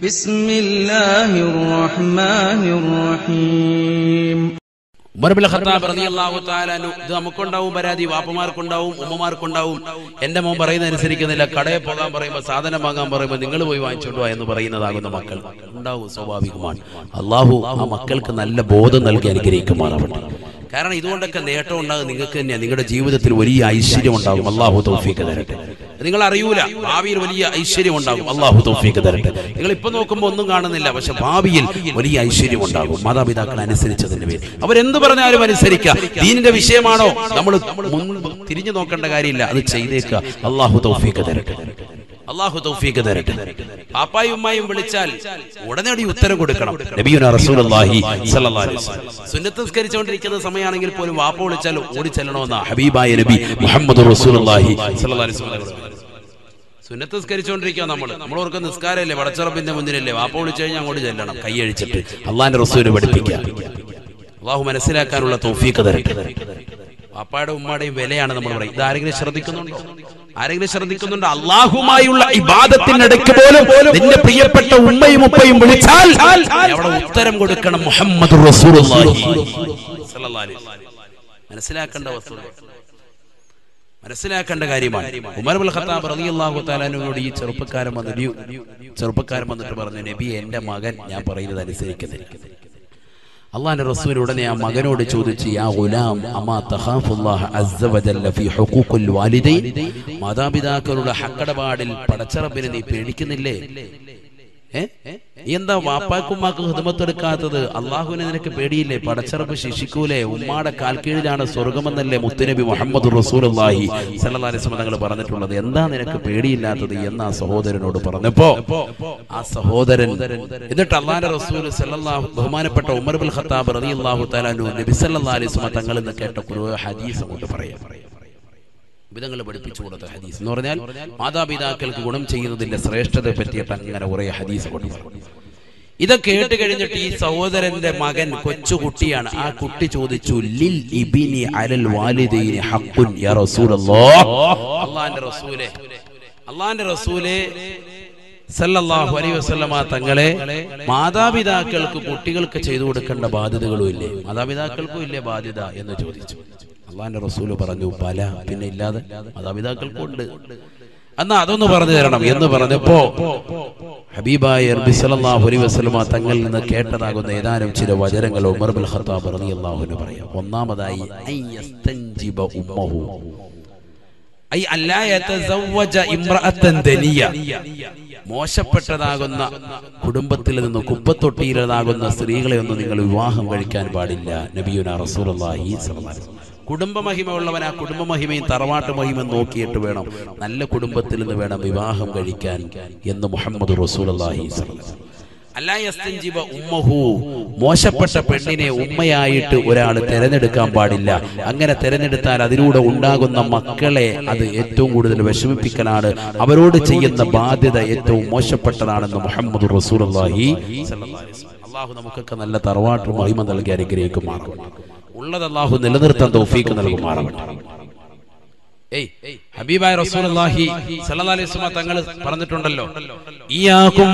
بسم الله الرحمن الرحيم ഉമർബിൽ Khattab റളിയല്ലാഹു തആല അൻഹു ഇത് നമുക്കുണ്ടാവും പരാതി വാപ്പമാർക്കുണ്ടാവും ഉമ്മമാർക്കുണ്ടാവും എന്റെ മോൻ പറയുന്ന അനുസരിക്കുന്നില്ല കടയിൽ പോകാൻ പറയുമ്പോൾ സാധനം വാങ്ങാൻ പറയുമ്പോൾ നിങ്ങൾ പോയി വാങ്ങിച്ചോണ്ട് വാ എന്ന് പറയുന്നതാകുന്ന മക്കൾ ഉണ്ടാവും സ്വാഭാവികമാണ് അള്ളാഹു ആ മക്കൾക്ക് നല്ല ബോധം നൽകി അനുഗ്രഹിക്കുമാറാവട്ടെ കാരണം ഇതുകൊണ്ടൊക്കെ നേട്ടം ഉണ്ടാകും നിങ്ങൾക്ക് തന്നെയാണ് നിങ്ങളുടെ ജീവിതത്തിൽ വലിയ ഐശ്വര്യം ഉണ്ടാകും അള്ളാഹു തൗഫീക്ക് തരട്ടെ നിങ്ങൾ അറിയൂല ഭാവിയിൽ വലിയ ഐശ്വര്യം ഉണ്ടാകും അള്ളാഹു തൗഫീക്ക് തരട്ടെ നിങ്ങൾ ഇപ്പൊ നോക്കുമ്പോൾ ഒന്നും കാണുന്നില്ല പക്ഷെ ഭാവിയിൽ വലിയ ഐശ്വര്യം ഉണ്ടാകും മാതാപിതാക്കൾ അനുസരിച്ചതിന്റെ പേര് അവരെന്ത് പറഞ്ഞാലും അനുസരിക്കുക ദീനിന്റെ വിഷയമാണോ നമ്മൾ മുൻപ് തിരിഞ്ഞു നോക്കേണ്ട കാര്യമില്ല അത് ചെയ്തേക്കുക അള്ളാഹു തൗഫീക്ക് തരട്ടെ അള്ളാഹു തൗഫീക്ക് തരട്ടെ പാപ്പായും ഉമ്മായും വിളിച്ചാൽ ഉടനടി ഉത്തരം കൊടുക്കണം നബിയുന റസൂലുള്ളാഹി സ്വല്ലല്ലാഹു അലൈഹി വസല്ലം സുന്നത്ത് നിസ്കരിച്ചുകൊണ്ടിരിക്കുന്ന സമയമാണെങ്കിൽ പോലും വാപ്പ വിളിച്ചാൽ ഓടി ചെല്ലണമെന്ന ഹബീബായ നബി മുഹമ്മദ് റസൂലുള്ളാഹി സ്വല്ലല്ലാഹു അലൈഹി വസല്ലം സുന്നത്ത് നിസ്കരിച്ചുകൊണ്ടിരിക്കുക നമ്മൾ നമ്മൾ ഓർക്ക് നിസ്കാരമല്ലേ വടച്ചറപ്പിന്റെ മുന്നിലല്ലേ വാപ്പ വിളിച്ചു കഴിഞ്ഞാൽ അങ്ങോട്ട് ചെല്ലണം കൈയഴിച്ചിട്ട് അള്ളാന്റെ റസൂല് പഠിപ്പിക്കുക അള്ളാഹു മനസ്സിലാക്കാനുള്ള തൗഫീക്ക് തരട്ടെ പാപ്പായുടെ ഉമ്മയുടെയും വിലയാണ് നമ്മൾ പറയുന്നത് ഇത് ആരെങ്കിലും ശ്രദ്ധിക്കുന്നുണ്ടോ ആരെങ്കിലും ശ്രദ്ധിക്കുന്നുണ്ടോ അള്ളാഹുമായുള്ള ഇബാദത്തിനിടയ്ക്ക് പോലും നിന്റെ പ്രിയപ്പെട്ട ഉമ്മയും ഉപ്പയും വിളിച്ചാൽ അവിടെ ഉത്തരം കൊടുക്കണം മുഹമ്മദ് റസൂലുള്ളാഹി സ്വല്ലല്ലാഹു അലൈഹി വസല്ലം. മനസ്സിലാക്കേണ്ട വസ്തുത മനസ്സിലാക്കേണ്ട കാര്യമാണ് ഉമർ ബുൽ ഖത്താബ് റളിയല്ലാഹു തആലാനോട് ഈ ചെറുപ്പക്കാരൻ വന്നിട്ട് ചെറുപ്പക്കാരൻ വന്നിട്ട് പറഞ്ഞു നബി എന്റെ മകൻ ഞാൻ പറയുന്നത് അനുസരിക്കുന്നില്ല അള്ളാന്റെ റസൂൽ ഉടനെ ആ മകനോട് ചോദിച്ചു യാ ഗുലാം അമാ തഖാഫുല്ലാഹ അസ്സ വജല്ല ഫീ ഹുഖൂഖുൽ വാലിദൈൻ മാതാപിതാക്കളുടെ ഹക്കടപാടിൽ പടച്ചറബിനെ നീ പേടിക്കുന്നില്ലേ ഏ നീ എന്താ വാപ്പാക്കുമ്മാക്ക് ഹിദമത്തെടുക്കാത്തത് അള്ളാഹുവിനെ നിനക്ക് പേടിയില്ലേ പടച്ചറബ് ശിക്ഷിക്കൂലേ ഉമ്മാടെ കാൽക്കീഴിലാണ് സ്വർഗമെന്നല്ലേ മുത്തുനബി മുഹമ്മദ് റസൂലുള്ളാഹി സല്ലല്ലാഹു അലൈഹി വസല്ലം തങ്ങൾ പറഞ്ഞിട്ടുള്ളത് എന്താ നിനക്ക് പേടിയില്ലാത്തത് എന്ന് ആ സഹോദരനോട് പറഞ്ഞപ്പോ ആ സഹോദരൻ എന്നിട്ട് അള്ളാഹിന്റെ റസൂൽ സല്ലല്ലാഹു ബഹുമാനപ്പെട്ട ഉമർ ബിൻ ഖത്താബ് റളിയല്ലാഹു തആല അൻഹു നബി സല്ലല്ലാഹു അലൈഹി വസല്ലം തങ്ങളിൽ നിന്ന് കേട്ട കുറേ ഹദീസ് കൊണ്ട് പറയാം വിധങ്ങൾ പഠിപ്പിച്ചു കൊടുത്ത ഹദീസ് എന്ന് പറഞ്ഞാൽ മാതാപിതാക്കൾക്ക് ഗുണം ചെയ്യുന്നതിന്റെ ശ്രേഷ്ഠതയെ പറ്റിയിട്ട് അങ്ങനെ കുറെ ഹദീസ് കൊണ്ട് പറഞ്ഞു. ഇത് കേട്ട് കഴിഞ്ഞിട്ട് ഈ സഹോദരന്റെ മകൻ കൊച്ചുകുട്ടിയാണ് ആ കുട്ടി ചോദിച്ചു ലിൽ ഇബിനി അലൽ വാലിദൈനി ഹഖുൻ യാ റസൂലല്ലാഹ് അല്ലാഹുവിന്റെ റസൂലേ അല്ലാഹുവിന്റെ റസൂലേ സല്ലല്ലാഹു അലൈഹി വസല്ലമ തങ്ങളെ മാതാപിതാക്കൾക്ക് കുട്ടികൾക്ക് ചെയ്തു കൊടുക്കേണ്ട ബാധ്യതകളും ഇല്ലേ മാതാപിതാക്കൾക്കും ഇല്ലേ ബാധ്യത എന്ന് ചോദിച്ചു അള്ളാന്റെ റസൂല് പറഞ്ഞു പല പിന്നെ ഇല്ലാതെ മാതാപിതാക്കൾക്കും ഉണ്ട് എന്നാ അതൊന്ന് പറഞ്ഞു തരണം എന്ന് പറഞ്ഞപ്പോ ഹബീബായ നബി സല്ലല്ലാഹു അലൈഹി വസല്ലമ തങ്ങളിൽ നിന്ന് കേട്ടതാകുന്ന ഏതാനും ചില വചനങ്ങൾ ഉമർ ബിൻ ഖത്താബ് റളിയല്ലാഹുവിന് പറയാം ഒന്നാമതായി അൻ യസ്തൻജിബ ഉമ്മഹു ഐ അല്ലാ യതസവ്വജ ഇംറഅത്തൻ ദനിയ മോശപ്പെട്ടതാകുന്ന കുടുംബത്തിൽ നിന്ന് കുപ്പത്തൊട്ടിയിലതാകുന്ന സ്ത്രീകളെ ഒന്നും നിങ്ങൾ വിവാഹം കഴിക്കാൻ പാടില്ല നബിയുന റസൂലുള്ളാഹി സ്വല്ലല്ലാഹു അലൈഹി വസല്ലം. കുടുംബ മഹിമയുള്ളവൻ ആ കുടുംബ മഹിമയും തറവാട്ട് മഹിമയും നോക്കിയിട്ട് വേണം നല്ല കുടുംബത്തിൽ നിന്ന് വേണം വിവാഹം കഴിക്കാൻ എന്ന് മുഹമ്മദ് റസൂലുള്ളാഹി സ്വല്ലല്ലാഹു അലൈഹി വസല്ലം. അല്ലാ യസ്തൻജിബ ഉമ്മഹു മോശപ്പെട്ട പെണ്ണിനെ ഉമ്മയായിട്ട് ഒരാൾ തിരഞ്ഞെടുക്കാൻ പാടില്ല അങ്ങനെ തിരഞ്ഞെടുത്താൽ അതിലൂടെ ഉണ്ടാകുന്ന മക്കളെ അത് ഏറ്റവും കൂടുതൽ വിഷമിപ്പിക്കലാണ് അവരോട് ചെയ്യുന്ന ബാധ്യത ഏറ്റവും മോശപ്പെട്ടതാണെന്ന് മുഹമ്മദ് റസൂലുള്ളാഹി സ്വല്ലല്ലാഹു അലൈഹി വസല്ലം. അള്ളാഹു നമുക്കൊക്കെ നല്ല തറവാട്ട് മഹിമ നൽകി അനുഗ്രഹിക്കുമാറാവട്ടെ ഉള്ളത് അള്ളാഹു നിലനിർത്താൻ തൗഫീക്ക് നൽകുമാറാവട്ടെ ഏയ് ഹബീബായ റസൂലുള്ളാഹി സല്ലല്ലാഹു അലൈഹി വസല്ലം തങ്ങൾ പറഞ്ഞിട്ടുണ്ടല്ലോ ഇയാകും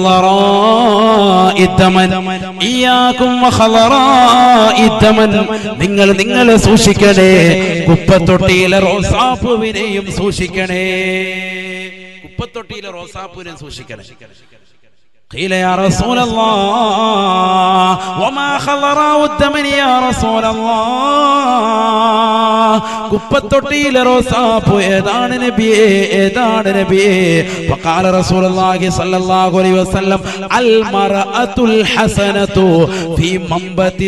വഖലറാഇദ്ദമൻ ഇയാകും വഖലറാഇദ്ദമൻ നിങ്ങൾ നിങ്ങൾ സൂക്ഷിക്കണേ കുപ്പത്തൊട്ടിയിലെ റോസാപ്പൂവിനെയും സൂക്ഷിക്കണേ കുപ്പത്തൊട്ടിയിലെ റോസാപ്പൂവിനെയും സൂക്ഷിക്കണേ قيل يا رسول الله وما خضراء الدمن يا رسول الله കുപ്പത്തൊട്ടിയിലെ റോസാപ്പു ഏതാണ് നബിയേ ഏതാണ് നബിയേ وقال رسول الله صلى الله عليه وسلم المرأة الحسنة في منبت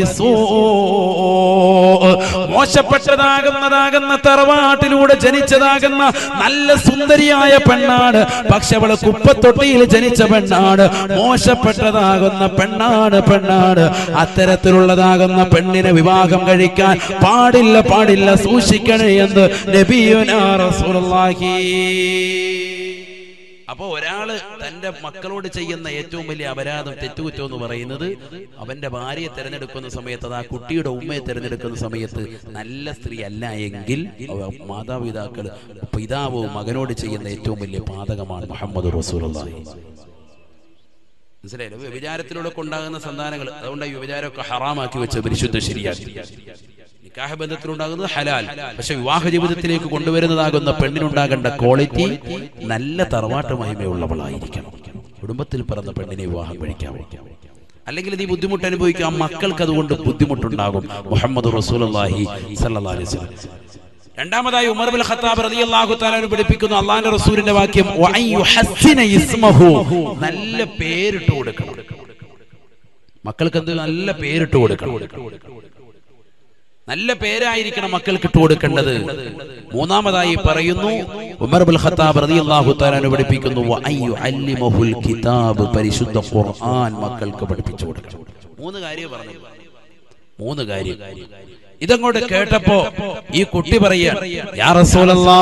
سوء മോശപ്പെട്ടതാകുന്നതാകുന്ന തറവാട്ടിലൂടെ ജനിച്ചതാകുന്ന നല്ല സുന്ദരിയായ പെണ്ണാണ് പക്ഷെ അവള് കുപ്പത്തൊട്ടിയിൽ ജനിച്ച പെണ്ണാണ് മോശപ്പെട്ടതാകുന്ന പെണ്ണാണ് പെണ്ണാണ് അത്തരത്തിലുള്ളതാകുന്ന പെണ്ണിനെ വിവാഹം കഴിക്കാൻ പാടില്ല പാടില്ല സൂക്ഷിക്കണേ എന്ന് നബിയുനാ റസൂലുള്ളാഹി അപ്പൊ ഒരാള് തന്റെ മക്കളോട് ചെയ്യുന്ന ഏറ്റവും വലിയ അപരാധം തെറ്റുകുറ്റം എന്ന് പറയുന്നത് അവന്റെ ഭാര്യയെ തിരഞ്ഞെടുക്കുന്ന സമയത്ത് അത് ആ കുട്ടിയുടെ ഉമ്മയെ തിരഞ്ഞെടുക്കുന്ന സമയത്ത് നല്ല സ്ത്രീ അല്ല എങ്കിൽ അവ മാതാപിതാക്കൾ പിതാവ് മകനോട് ചെയ്യുന്ന ഏറ്റവും വലിയ പാതകമാണ് മുഹമ്മദ് റസൂലുള്ളാഹി മനസ്സിലായില്ലേ വ്യഭിചാരത്തിലൂടെ ഒക്കെ ഉണ്ടാകുന്ന സന്താനങ്ങൾ അതുകൊണ്ട് ഈ വ്യഭിചാരമൊക്കെ ഹറാമാക്കി വെച്ച് പരിശുദ്ധ ശരിയാക്കി നിക്കാഹ ബന്ധത്തിലുണ്ടാകുന്നത് ഹലാൽ പക്ഷെ വിവാഹ ജീവിതത്തിലേക്ക് കൊണ്ടുവരുന്നതാകുന്ന പെണ്ണിനുണ്ടാകേണ്ട ക്വാളിറ്റി നല്ല തറവാട്ട് മഹിമയുള്ളവളായിരിക്കണം കുടുംബത്തിൽ പിറന്ന പെണ്ണിനെ വിവാഹം കഴിക്കാവോ അല്ലെങ്കിൽ നീ ബുദ്ധിമുട്ട് അനുഭവിക്കാം മക്കൾക്ക് അതുകൊണ്ട് ബുദ്ധിമുട്ടുണ്ടാകും മുഹമ്മദ് റസൂലുള്ളാഹി സല്ലല്ലാഹു അലൈഹി വസല്ലം രണ്ടാമതായി ഉമർ ബിൻ ഖത്താബ് റളിയല്ലാഹു തആല പഠിപ്പിക്കുന്നു അള്ളാഹിന്റെ റസൂലിന്റെ വാക്യം വഅൻ യുഹസ്സിന ഇസ്മഹു നല്ല പേരിട്ട് കൊടുക്കണം മക്കൾക്ക് എന്ത് നല്ല പേരിട്ട് കൊടുക്കണം നല്ല പേരായിരിക്കണം മക്കൾക്ക് ഇട്ട് കൊടുക്കേണ്ടത് മൂന്നാമതായി പറയുന്നു ഉമർ ബിൻ ഖത്താബ് റളിയല്ലാഹു തആല പഠിപ്പിക്കുന്നു വഅൻ യുഅല്ലിമഹുൽ കിതാബ് പരിശുദ്ധ ഖുർആൻ മക്കൾക്ക് പഠിപ്പിച്ചു കൊടുക്കണം മൂന്ന് കാര്യം പറഞ്ഞു മൂന്ന് കാര്യം ഇതങ്ങോട്ട് കേട്ടപ്പോ ഈ കുട്ടി പറയാ യാ റസൂലല്ലാ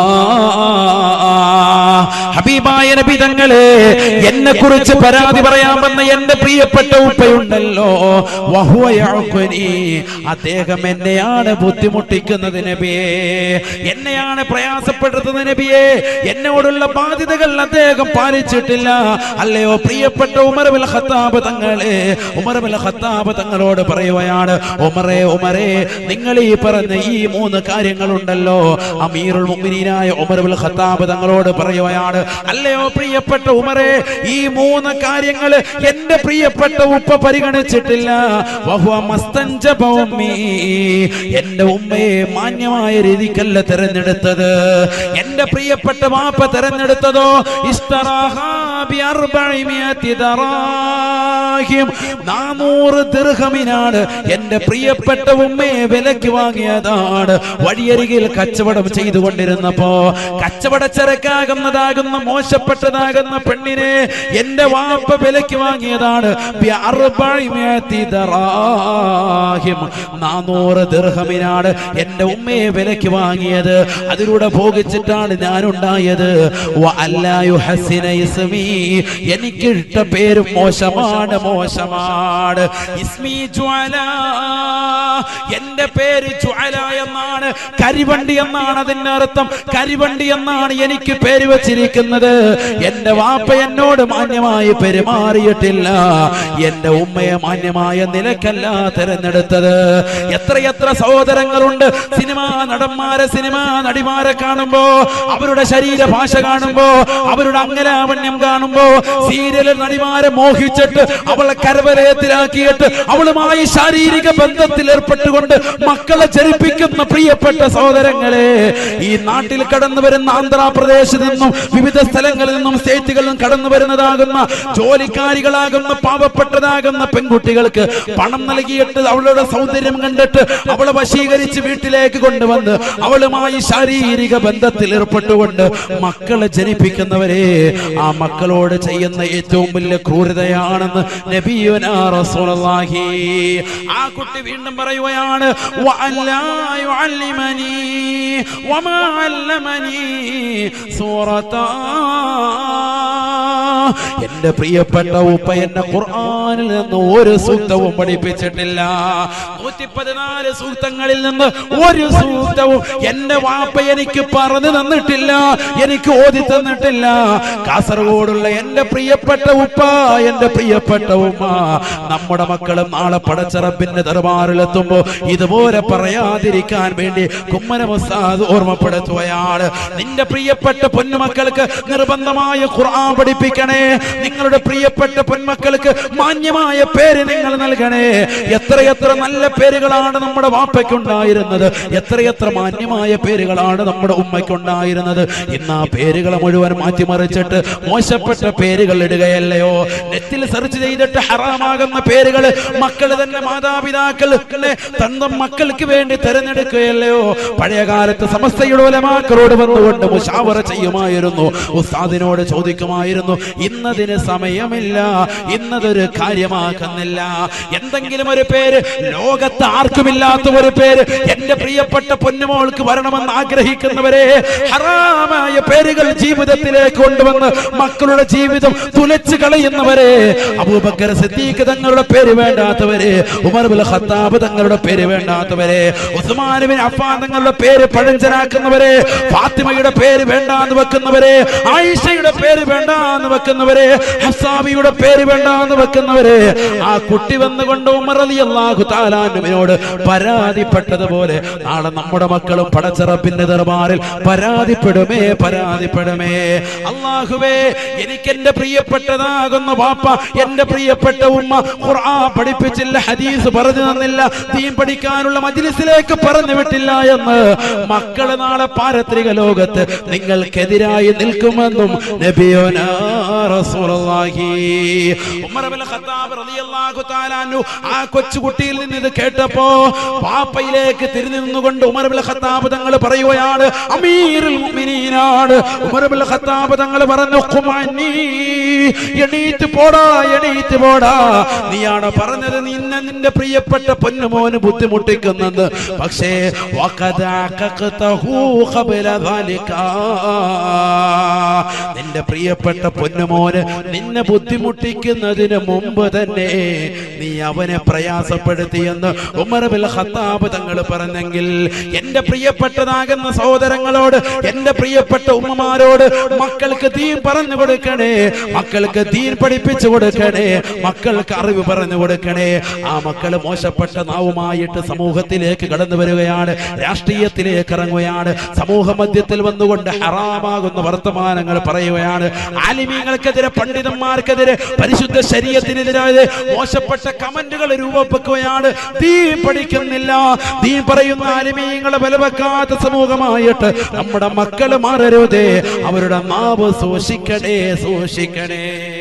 ഹബീബായ നബി തങ്ങളെ എന്നെ കുറിച്ച് പരാതി പറയാൻ വന്ന എന്റെ പ്രിയപ്പെട്ട ഉപ്പയുണ്ടല്ലോ വഹുവ യഅഖുനി അദ്ദേഹം എന്നെയാണ് ബുദ്ധിമുട്ടിക്കുന്നത് നബിയേ എന്നെയാണ് പ്രയാസപ്പെടുത്തുന്നത് നബിയേ എന്നോടുള്ള ബാധ്യതകൾ അദ്ദേഹം പാലിച്ചിട്ടില്ല അല്ലയോ പ്രിയപ്പെട്ട ഉമർ ബിൻ ഖത്താബ് തങ്ങളെ ഉമർ ബിൻ ഖത്താബ് തങ്ങളോട് പറയുകയാണ് ഉമറേ ഉമറേ നിങ്ങൾ ഈ പറഞ്ഞ ഈ മൂന്ന് കാര്യങ്ങളുണ്ടല്ലോ അമീറുൽ മുഅ്മിനീനായ ഉമർ ബിൻ ഖത്താബ് തങ്ങളോട് പറയുകയാണ് അല്ലയോ പ്രിയപ്പെട്ട ഉമറേ ഈ മൂന്ന് കാര്യങ്ങൾ എന്റെ പ്രിയപ്പെട്ട ഉപ്പ പരിഗണിച്ചിട്ടില്ല വഹുവ മസ്തഞ്ചബ ഉമ്മീ. എന്റെ ഉമ്മയെ മാന്യമായ രീതിക്കല്ല തെരഞ്ഞെടുത്തത് എന്റെ പ്രിയപ്പെട്ട വാപ്പ തെരഞ്ഞെടുത്തതോ ഇസ്തറാഹാ ബി അർബഇമിയത്തി ദറാഹിം. നാനൂറ് ദിർഹമിനാണ് എന്റെ പ്രിയപ്പെട്ട ഉമ്മയെ വിലക്ക് വാങ്ങിയതാണ് വഴിയരികിൽ കച്ചവടം ചെയ്തുകൊണ്ടിരുന്നപ്പോ കച്ചവടച്ചരക്കാകുന്നതാകുന്ന മോശപ്പെട്ടതാകുന്ന പെണ്ണിനെ എന്റെ വാപ്പ വിലക്ക് വാങ്ങിയതാണ് ബി അർബഇമിയത്തി ദറാഹിം. നാനൂറ് ദിർഹമിനാണ് എന്റെ ഉമ്മയെ വിലക്ക് വാങ്ങിയത് അതിലൂടെ ഭോഗിച്ചിട്ടാണ് ഞാൻ ഉണ്ടായത് വ അല്ലാ യുഹസ്സിന ഇസ്മി. എനിക്ക് ഇട്ട പേര് മോശമാണ് മോശമാണ് ഇസ്മി ജ്വാല എന്റെ പേര് ജ്വാല എന്നാണ് കരിവണ്ടി എന്നാണ് അതിന്റെ അർത്ഥം കരിവണ്ടി എന്നാണ് എനിക്ക് പേര് വെച്ചിരിക്കുന്നത് എന്റെ വാപ്പ എന്നോട് മാന്യമായി പെരുമാറിയിട്ടില്ല എന്റെ ഉമ്മയെ മാന്യമായ നിലക്കല്ല തെരഞ്ഞെടുത്തത് എത്രയെത്ര സഹോദരങ്ങളുണ്ട് സിനിമാ നടന്മാരെ സിനിമാ നടിമാരെ കാണുമ്പോ അവരുടെ ശരീരഭാഷ കാണുമ്പോ അവരുടെ അംഗലാവണ്യം കാണുമ്പോ സീരിയൽ നടിമാരെ മോഹിച്ചിട്ട് അവളെ കരവലയത്തിലാക്കിയിട്ട് അവളുമായി ശാരീരിക ബന്ധത്തിൽ ഏർപ്പെട്ടുകൊണ്ട് മക്കളെ ജനിപ്പിക്കുന്ന പ്രിയപ്പെട്ട സഹോദരങ്ങളെ ഈ നാട്ടിൽ കടന്നു വരുന്ന ആന്ധ്രാപ്രദേശിൽ നിന്നും വിവിധ സ്ഥലങ്ങളിൽ നിന്നും സ്റ്റേറ്റുകളിൽ നിന്നും കടന്നു വരുന്നതാകുന്ന ജോലിക്കാരികളാകുന്ന പാവപ്പെട്ടതാകുന്ന പെൺകുട്ടികൾക്ക് പണം നൽകിയിട്ട് അവളുടെ സൗന്ദര്യം കണ്ടിട്ട് അവളെ വശീകരിച്ച് വീട്ടിലേക്ക് കൊണ്ടുവന്ന് അവളുമായി ശാരീരിക ബന്ധത്തിൽ ഏർപ്പെട്ടുകൊണ്ട് മക്കളെ ജനിപ്പിക്കുന്നവരെ ആ മക്കളോട് ചെയ്യുന്ന ഏറ്റവും വലിയ ക്രൂരതയാണെന്ന് നബിയുനാ റസൂലുള്ളാഹി ആ കുട്ടി വീണ്ടും പറയുകയാണ് വഅല്ലാ യുഅല്ലിമനി വമാ അല്ലമനി സൂറത്താ എന്റെ പ്രിയപ്പെട്ട ഉപ്പ എന്നെ ഖുർആനിൽ നിന്ന് ഒരു സൂക്തവും പഠിപ്പിച്ചിട്ടില്ല നൂറ്റി പതിനാല് സൂക്തങ്ങളിൽ നിന്ന് ഒരു സൂക്തവും എന്റെ വാപ്പ എനിക്ക് പറഞ്ഞു തന്നിട്ടില്ല എനിക്ക് ഓതി തന്നിട്ടില്ല കാസർഗോഡുള്ള എന്റെ പ്രിയപ്പെട്ട ഉപ്പ എന്റെ പ്രിയപ്പെട്ട ഉമ്മ നമ്മുടെ മക്കളും നാളെ പടച്ചറപ്പിന്റെ ദർബാറിലെത്തുമ്പോ ഇതുപോലെ പറയാതിരിക്കാൻ വേണ്ടി കുമ്മന മുസ്താദ് ഓർമ്മപ്പെടുത്തുകയാണ് നിന്റെ പ്രിയപ്പെട്ട പൊന്നുമക്കൾക്ക് നിർബന്ധമായ ഖുർആൻ പഠിപ്പിക്കണേ നിങ്ങളുടെ പ്രിയപ്പെട്ട പൊന്മക്കൾക്ക് മാന്യമായ പേര് നിങ്ങൾ നൽകണേ എത്രയെത്ര നല്ല പേരുകളാണ് നമ്മുടെ വാപ്പയ്ക്കുണ്ടായിരുന്നത് എത്രയെത്ര മാന്യമായ പേരുകളാണ് നമ്മുടെ ഉമ്മയ്ക്കുണ്ടായിരുന്നത് ഇന്ന് ആ പേരുകളെ മുഴുവൻ മാറ്റിമറിച്ചിട്ട് മോശപ്പെട്ട പേരുകൾ ഇടുകയല്ലയോ നെറ്റിൽ സെർച്ച് ചെയ്തിട്ട് ഹറാമാകുന്ന പേരുകൾ മക്കൾ തന്നെ മാതാപിതാക്കൾ തന്നെ തന്തം മക്കൾക്ക് വേണ്ടി തെരഞ്ഞെടുക്കുകയല്ലയോ പഴയ കാലത്ത് സമസ്തയുടെ ഉലമാക്കളോട് വന്നുകൊണ്ട് മുഷാവറ ചെയ്യുമായിരുന്നു ഉസ്താദിനോട് ചോദിക്കുമായിരുന്നു ഇന്നതിന് സമയമില്ല ഇന്നതൊരു കാര്യമാക്കുന്നില്ല എന്തെങ്കിലും ഒരു പേര് ലോകത്ത് ആർക്കുമില്ലാത്ത ഒരു പേര് എന്റെ പ്രിയപ്പെട്ട പൊന്നുമോൾക്ക് വരണമെന്ന് ആഗ്രഹിക്കുന്നവരെ ഹറാമായ പേരുകൾ ജീവിതത്തിലേക്ക് കൊണ്ടുവന്ന് മക്കളുടെ ജീവിതം തുലച്ചു കളയുന്നവരെ അബൂബക്കർ സിദ്ദീഖ് തങ്ങളുടെ പേര് വേണ്ടാത്തവരെ ഉമർ ബിൻ ഖത്താബ് തങ്ങളുടെ പേര് വേണ്ടാത്തവരെ ഉസ്മാൻ ബിൻ അഫ്ഫാൻ തങ്ങളുടെ പേര് പഴഞ്ചനാക്കുന്നവരെ ഫാത്തിമയുടെ പേര് വേണ്ടാന്ന് വെക്കുന്നവരെ ആയിഷയുടെ പേര് വേണ്ടാന്ന് വെക്കുന്ന വെക്കുന്നവരെ ഹസാബിയുടെ പേര് വേണ്ട എന്ന് വെക്കുന്നവരെ ആ കുട്ടി വന്നുകൊണ്ട് ഉമർ അലി അള്ളാഹു താലാനുവിനോട് പരാതിപ്പെട്ടതുപോലെ നാളെ നമ്മുടെ മക്കളും പടച്ചിറപ്പിന്റെ ദർബാറിൽ പരാതിപ്പെടുമേ പരാതിപ്പെടുമേ അള്ളാഹുവേ എനിക്ക് എന്റെ പ്രിയപ്പെട്ടതാകുന്ന വാപ്പ എന്റെ പ്രിയപ്പെട്ട ഉമ്മ ഖുർആൻ പഠിപ്പിച്ചില്ല ഹദീസ് പറഞ്ഞു തന്നില്ല തീം പഠിക്കാനുള്ള മജ്ലിസിലേക്ക് പറഞ്ഞു വിട്ടില്ല എന്ന് മക്കള് നാളെ പാരത്രിക ലോകത്ത് നിങ്ങൾക്കെതിരായി നിൽക്കുമെന്നും നബിയോനാ റസൂലുള്ളാഹി ഉമർ ഇബ്നുൽ ഖത്താബ് റളിയല്ലാഹു തആല അൻഹു ആ കൊച്ചുകുട്ടിയിൽ നിന്ന് ഇത് കേട്ടപ്പോ പാപ്പയിലേക്ക് തിരിഞ്ഞു നിന്നുകൊണ്ട് ഉമർ ഇബ്നുൽ ഖത്താബ് തങ്ങൾ പറയുകയാണ് അമീറുൽ മുഅ്മിനീനാണ് ഉമർ ഇബ്നുൽ ഖത്താബ് തങ്ങൾ പറഞ്ഞു ഖുമാനി എണീറ്റ് പോടാ എണീറ്റ് പോടാ നീയാണ് പറഞ്ഞത് നിന്നെ നിന്റെ പ്രിയപ്പെട്ട പൊന്നുമോന് ബുദ്ധിമുട്ടിക്കുന്നത് പക്ഷേ വഖദ അഖഖതഹു ഖബല ദാലിക നിന്റെ പ്രിയപ്പെട്ട പൊന്നുമോന് നിന്നെ ബുദ്ധിമുട്ടിക്കുന്നതിന് മുമ്പ് തന്നെ നീ അവനെ പ്രയാസപ്പെടുത്തിയെന്ന് ഉമർ ബിൽ ഖത്താബ് തങ്ങൾ പറഞ്ഞെങ്കിൽ എന്റെ പ്രിയപ്പെട്ടതാകുന്ന സഹോദരങ്ങളോട് എന്റെ പ്രിയപ്പെട്ട ഉമ്മമാരോട് മക്കൾക്ക് തീൻ പറഞ്ഞു കൊടുക്കണേ മക്കൾക്ക് തീൻ പഠിപ്പിച്ചു കൊടുക്കണേ മക്കൾക്ക് അറിവ് പറഞ്ഞു കൊടുക്കണേ ആ മക്കൾ മോശപ്പെട്ട നാവുമായിട്ട് സമൂഹത്തിലേക്ക് കടന്നു വരികയാണ് രാഷ്ട്രീയത്തിലേക്ക് ഇറങ്ങുകയാണ് സമൂഹ മധ്യത്തിൽ വന്നുകൊണ്ട് ഹറാമാകുന്ന വർത്തമാനങ്ങൾ പറയുകയാണ് ആലിമീങ്ങൾക്കെതിരെ പണ്ഡിതന്മാർക്കെതിരെ പരിശുദ്ധ ശരീരത്തിനെതിരായ മോശപ്പെട്ട കമന്റുകൾ രൂപപ്പെടുകയാണ് തീ പഠിക്കുന്നില്ല തീ പറയുന്ന ആലിമീങ്ങളെ ബലവെക്കാത്ത സമൂഹമായിട്ട് നമ്മുടെ മക്കൾ മാറരുതേ അവരുടെ നാവ് സൂക്ഷിക്കണേ സൂക്ഷിക്കണേ